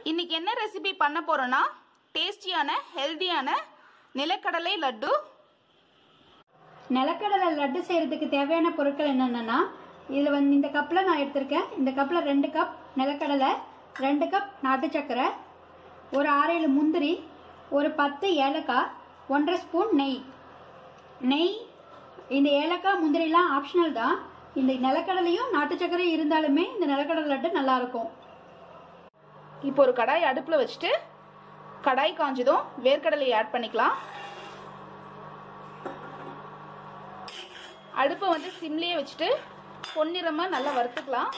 இன்னைக்கு என்ன ரெசிபி பண்ண போறோம்னா டேஸ்டியான ஹெல்தியான நிலக்கடலை லட்டு நிலக்கடலை லட்டு செய்கிறதுக்கு தேவையான பொருட்கள் என்னென்னா இதில் வந்து இந்த கப்பில் நான் எடுத்திருக்கேன் இந்த கப்பில் ரெண்டு கப் நிலக்கடலை ரெண்டு கப் நாட்டு சர்க்கரை ஒரு ஆறேழு முந்திரி ஒரு பத்து ஏலக்காய் ஒன்றரை ஸ்பூன் நெய் நெய் இந்த ஏலக்காய் முந்திரிலாம் ஆப்ஷனல் தான் இந்த நிலக்கடலையும் நாட்டு சர்க்கரையும் இருந்தாலுமே இந்த நிலக்கடலை லட்டு நல்லாயிருக்கும் இப்போ ஒரு கடாய் அடுப்பில் வச்சுட்டு கடாய் காஞ்சதும் வேர்க்கடலையை ஆட் பண்ணிக்கலாம் அடுப்பை வந்து சிம்லேயே வச்சுட்டு பொன்னிறமாக நல்லா வறுத்துக்கலாம்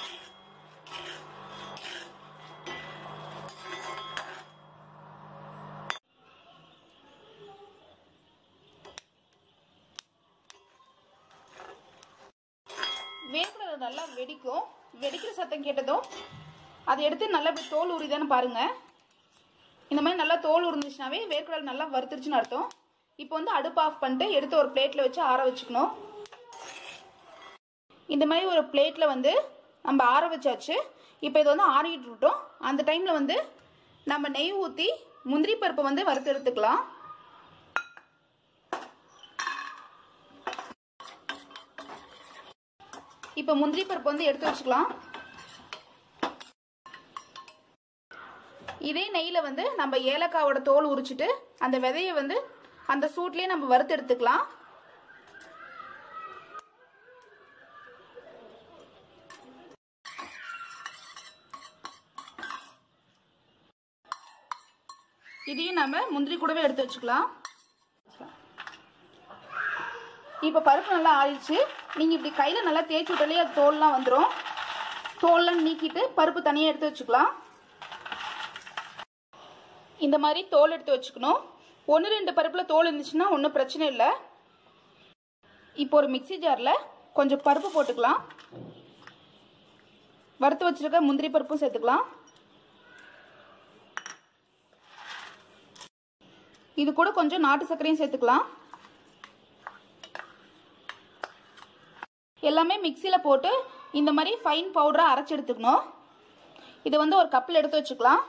வேர்க்கடலை நல்லா வெடிக்கும் வெடிக்கிற சத்தம் கேட்டதும் அதை எடுத்து நல்லா இப்படி தோல் உரிதான்னு பாருங்க இந்த மாதிரி நல்லா தோல் உரிஞ்சிச்சுனாவே வேர்க்கடலை நல்லா வறுத்துருச்சுன்னு அர்த்தம் இப்போ வந்து அடுப்பு ஆஃப் பண்ணிட்டு எடுத்து ஒரு பிளேட்டில் வச்சு ஆற வச்சுக்கணும் இந்த மாதிரி ஒரு பிளேட்டில் வந்து நம்ம ஆற வச்சாச்சு இப்போ இது வந்து ஆறிட்டு விட்டோம் அந்த டைமில் வந்து நம்ம நெய் ஊற்றி முந்திரி பருப்பை வந்து வறுத்து எடுத்துக்கலாம் இப்போ முந்திரி பருப்பு வந்து எடுத்து வச்சுக்கலாம் இதே நெய்யில் வந்து நம்ம ஏலக்காவோட தோல் உரிச்சிட்டு அந்த விதையை வந்து அந்த சூட்லேயே நம்ம வறுத்து எடுத்துக்கலாம் இதையும் நம்ம முந்திரி கூடவே எடுத்து வச்சுக்கலாம் இப்போ பருப்பு நல்லா ஆறிடுச்சு நீங்கள் இப்படி கையில் நல்லா தேய்ச்சி விட்டாலே அது தோல்லாம் வந்துடும் தோல்லாம் நீக்கிட்டு பருப்பு தனியாக எடுத்து வச்சுக்கலாம் இந்த மாதிரி தோல் எடுத்து வச்சுக்கணும் ஒன்று ரெண்டு பருப்பில் தோல் இருந்துச்சுன்னா ஒன்றும் பிரச்சனை இல்லை இப்போ ஒரு மிக்சி ஜாரில் கொஞ்சம் பருப்பு போட்டுக்கலாம் வறுத்து வச்சிருக்க முந்திரி பருப்பும் சேர்த்துக்கலாம் இது கூட கொஞ்சம் நாட்டு சர்க்கரையும் சேர்த்துக்கலாம் எல்லாமே மிக்சியில் போட்டு இந்த மாதிரி ஃபைன் பவுடராக அரைச்சி எடுத்துக்கணும் இதை வந்து ஒரு கப்பில் எடுத்து வச்சுக்கலாம்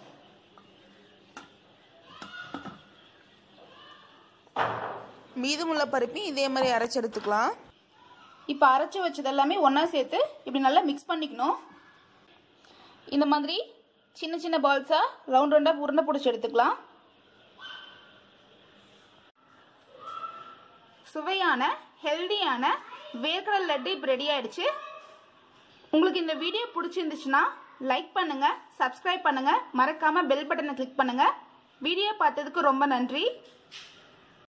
மீதமுள்ள பருப்பையும் இதே மாதிரி அரைச்சு எடுத்துக்கலாம் இப்போ அரைச்சி வச்சது எல்லாமே ஒன்றா சேர்த்து இப்படி நல்லா மிக்ஸ் பண்ணிக்கணும் இந்த மாதிரி சின்ன சின்ன பால்ஸாக ரவுண்ட் ரவுண்டாக உருண்டை பிடிச்சி எடுத்துக்கலாம் சுவையான ஹெல்தியான வேர்க்கடலை லட்டு இப்போ ரெடி ஆயிடுச்சு உங்களுக்கு இந்த வீடியோ பிடிச்சிருந்துச்சுன்னா லைக் பண்ணுங்க சப்ஸ்கிரைப் பண்ணுங்க மறக்காம பெல் பட்டனை கிளிக் பண்ணுங்க வீடியோ பார்த்ததுக்கு ரொம்ப நன்றி